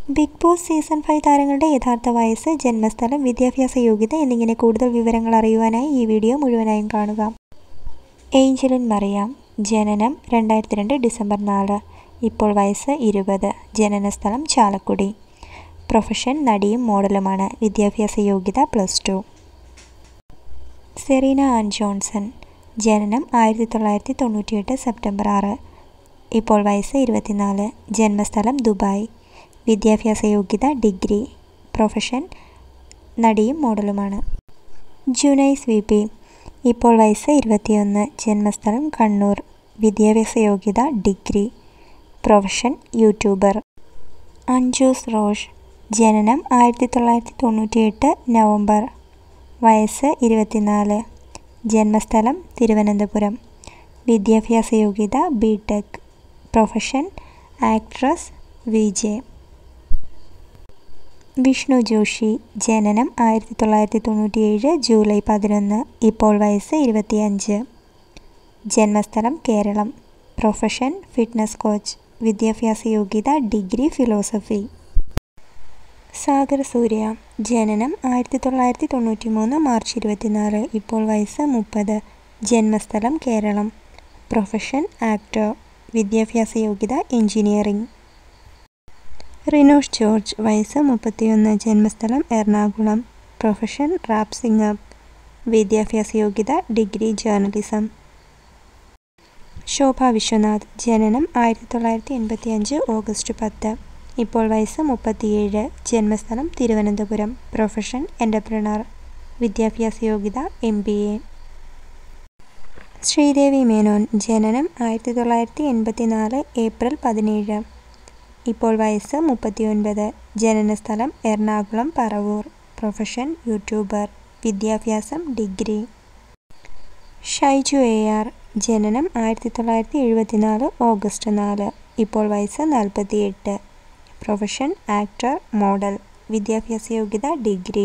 big boss season five താരങ്ങളുടെ യഥാർത്ഥ വയസ്സ് ജന്മസ്ഥലം വിദ്യാഭ്യാസ യോഗ്യത എന്നിങ്ങനെ കൂടുതൽ വിവരങ്ങൾ അറിയുവാനായി ഈ വീഡിയോ മുഴുവനായും കാണുക ഏഞ്ചലിൻ മറിയാം ജനനം രണ്ടായിരത്തി രണ്ട് ഡിസംബർ നാല് ഇപ്പോൾ വയസ്സ് ഇരുപത് ജനനസ്ഥലം ചാലക്കുടി പ്രൊഫഷൻ നടിയും മോഡലുമാണ് വിദ്യാഭ്യാസ യോഗ്യത plus two Serena Ann Johnson ജനനം ആയിരത്തി തൊള്ളായിരത്തി തൊണ്ണൂറ്റിയെട്ട് സെപ്റ്റംബർ ആറ് ഇപ്പോൾ വയസ്സ് ഇരുപത്തിനാല് ജന്മസ്ഥലം ദുബായ് വിദ്യാഭ്യാസ യോഗ്യത ഡിഗ്രി പ്രൊഫഷൻ നടിയും മോഡലുമാണ് ജുനൈസ് വി പി ഇപ്പോൾ വയസ്സ് ഇരുപത്തിയൊന്ന് ജന്മസ്ഥലം കണ്ണൂർ വിദ്യാഭ്യാസ യോഗ്യത degree profession youtuber Anjus Rosh ജനനം ആയിരത്തി തൊള്ളായിരത്തി തൊണ്ണൂറ്റിയെട്ട് നവംബർ വയസ്സ് ഇരുപത്തിനാല് ജന്മസ്ഥലം തിരുവനന്തപുരം വിദ്യാഭ്യാസ യോഗ്യത B Tech profession actress V J Vishnu Joshi ജനനം ആയിരത്തി തൊള്ളായിരത്തി തൊണ്ണൂറ്റിയേഴ് ജൂലൈ പതിനൊന്ന് ഇപ്പോൾ വയസ്സ് ഇരുപത്തിയഞ്ച് ജന്മസ്ഥലം കേരളം പ്രൊഫഷൻ ഫിറ്റ്നസ് കോച്ച് വിദ്യാഭ്യാസ യോഗ്യത ഡിഗ്രി ഫിലോസഫി സാഗർ സൂര്യ ജനനം ആയിരത്തി തൊള്ളായിരത്തി തൊണ്ണൂറ്റി മൂന്ന് മാർച്ച് ഇരുപത്തിനാല് ഇപ്പോൾ വയസ്സ് മുപ്പത് ജന്മസ്ഥലം കേരളം പ്രൊഫഷൻ ആക്ടർ വിദ്യാഭ്യാസ യോഗ്യത എഞ്ചിനീയറിംഗ് റിനോഷ് ജോർജ് വയസ്സ് മുപ്പത്തിയൊന്ന് ജന്മസ്ഥലം എറണാകുളം പ്രൊഫഷൻ റാപ്പ് സിംഗർ വിദ്യാഭ്യാസ യോഗ്യത ഡിഗ്രി ജേർണലിസം ശോഭ വിശ്വനാഥ് ജനനം ആയിരത്തി തൊള്ളായിരത്തി എൺപത്തി അഞ്ച് ഓഗസ്റ്റ് പത്ത് ഇപ്പോൾ വയസ്സ് മുപ്പത്തിയേഴ് ജന്മസ്ഥലം തിരുവനന്തപുരം പ്രൊഫഷൻ എൻ്റർപ്രണർ വിദ്യാഭ്യാസ യോഗ്യത M B A Sreedevi Menon ജനനം ആയിരത്തി തൊള്ളായിരത്തി എൺപത്തി നാല് ഏപ്രിൽ പതിനേഴ് ഇപ്പോൾ വയസ്സ് മുപ്പത്തിയൊൻപത് ജനനസ്ഥലം എറണാകുളം പറവൂർ പ്രൊഫഷൻ യൂട്യൂബർ വിദ്യാഭ്യാസം ഡിഗ്രി ഷൈജു എ ആർ ജനനം ആയിരത്തി തൊള്ളായിരത്തി എഴുപത്തിനാല് ഓഗസ്റ്റ് നാല് ഇപ്പോൾ വയസ്സ് നാൽപ്പത്തിയെട്ട് പ്രൊഫഷൻ ആക്ടർ മോഡൽ വിദ്യാഭ്യാസ യോഗ്യത ഡിഗ്രി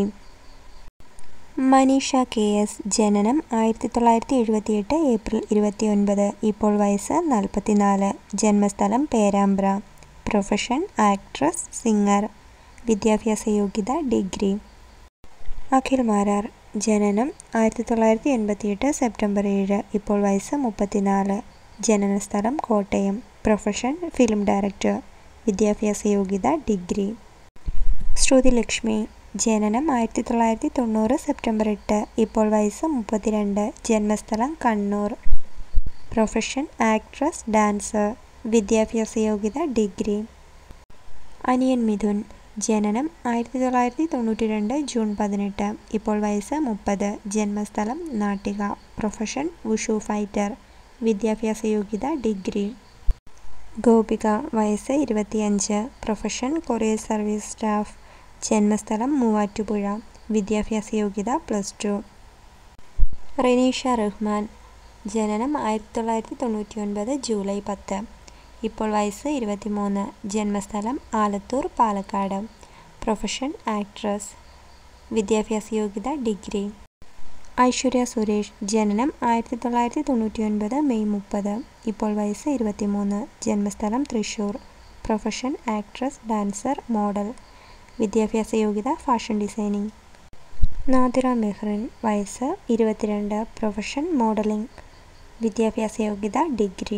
മനീഷ കെ എസ് ജനനം ആയിരത്തി തൊള്ളായിരത്തി എഴുപത്തിയെട്ട് ഏപ്രിൽ ഇരുപത്തിയൊൻപത് ഇപ്പോൾ വയസ്സ് നാൽപ്പത്തിനാല് ജന്മസ്ഥലം പേരാമ്പ്ര പ്രൊഫഷൻ ആക്ട്രസ് സിംഗർ വിദ്യാഭ്യാസ യോഗ്യത ഡിഗ്രി അഖിൽ മാരാർ ജനനം ആയിരത്തി തൊള്ളായിരത്തി എൺപത്തിയെട്ട് സെപ്റ്റംബർ ഏഴ് ഇപ്പോൾ വയസ്സ് മുപ്പത്തിനാല് ജനനസ്ഥലം കോട്ടയം പ്രൊഫഷൻ ഫിലിം ഡയറക്ടർ വിദ്യാഭ്യാസ യോഗ്യത ഡിഗ്രി ശ്രുതി ലക്ഷ്മി ജനനം ആയിരത്തി തൊള്ളായിരത്തി തൊണ്ണൂറ് സെപ്റ്റംബർ എട്ട് ഇപ്പോൾ വയസ്സ് മുപ്പത്തിരണ്ട് ജന്മസ്ഥലം കണ്ണൂർ പ്രൊഫഷൻ ആക്ട്രസ് ഡാൻസർ വിദ്യാഭ്യാസ യോഗ്യത ഡിഗ്രി അനിയൻ മിഥുൻ ജനനം ആയിരത്തി തൊള്ളായിരത്തി തൊണ്ണൂറ്റി രണ്ട് ജൂൺ പതിനെട്ട് ഇപ്പോൾ വയസ്സ് മുപ്പത് ജന്മസ്ഥലം നാട്ടിക പ്രൊഫഷൻ വുഷു ഫൈറ്റർ വിദ്യാഭ്യാസ യോഗ്യത ഡിഗ്രി ഗോപിക വയസ്സ് ഇരുപത്തിയഞ്ച് പ്രൊഫഷൻ കൊറിയർ സർവീസ് സ്റ്റാഫ് ജന്മസ്ഥലം മൂവാറ്റുപുഴ വിദ്യാഭ്യാസ യോഗ്യത പ്ലസ് ടു റെനീഷ റഹ്മാൻ ജനനം ആയിരത്തി തൊള്ളായിരത്തി തൊണ്ണൂറ്റി ഒൻപത് ജൂലൈ പത്ത് ഇപ്പോൾ വയസ്സ് ഇരുപത്തിമൂന്ന് ജന്മസ്ഥലം ആലത്തൂർ പാലക്കാട് പ്രൊഫഷൻ ആക്ട്രസ് വിദ്യാഭ്യാസ യോഗ്യത ഡിഗ്രി ഐശ്വര്യ സുരേഷ് ജനനം ആയിരത്തി തൊള്ളായിരത്തി തൊണ്ണൂറ്റി ഒൻപത് മെയ് മുപ്പത് ഇപ്പോൾ വയസ്സ് ഇരുപത്തിമൂന്ന് ജന്മസ്ഥലം Thrissur profession actress dancer model വിദ്യാഭ്യാസ യോഗ്യത ഫാഷൻ ഡിസൈനിങ് നാദിറ മെഹ്റിൻ വയസ്സ് ഇരുപത്തിരണ്ട് പ്രൊഫഷൻ മോഡലിംഗ് വിദ്യാഭ്യാസ യോഗ്യത ഡിഗ്രി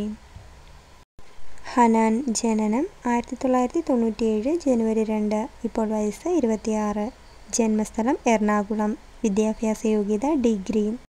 ഹനാൻ ജനനം ആയിരത്തി തൊള്ളായിരത്തി തൊണ്ണൂറ്റിയേഴ് ജനുവരി രണ്ട് ഇപ്പോൾ വയസ്സ് ഇരുപത്തിയാറ് ജന്മസ്ഥലം എറണാകുളം വിദ്യാഭ്യാസ യോഗ്യത ഡിഗ്രി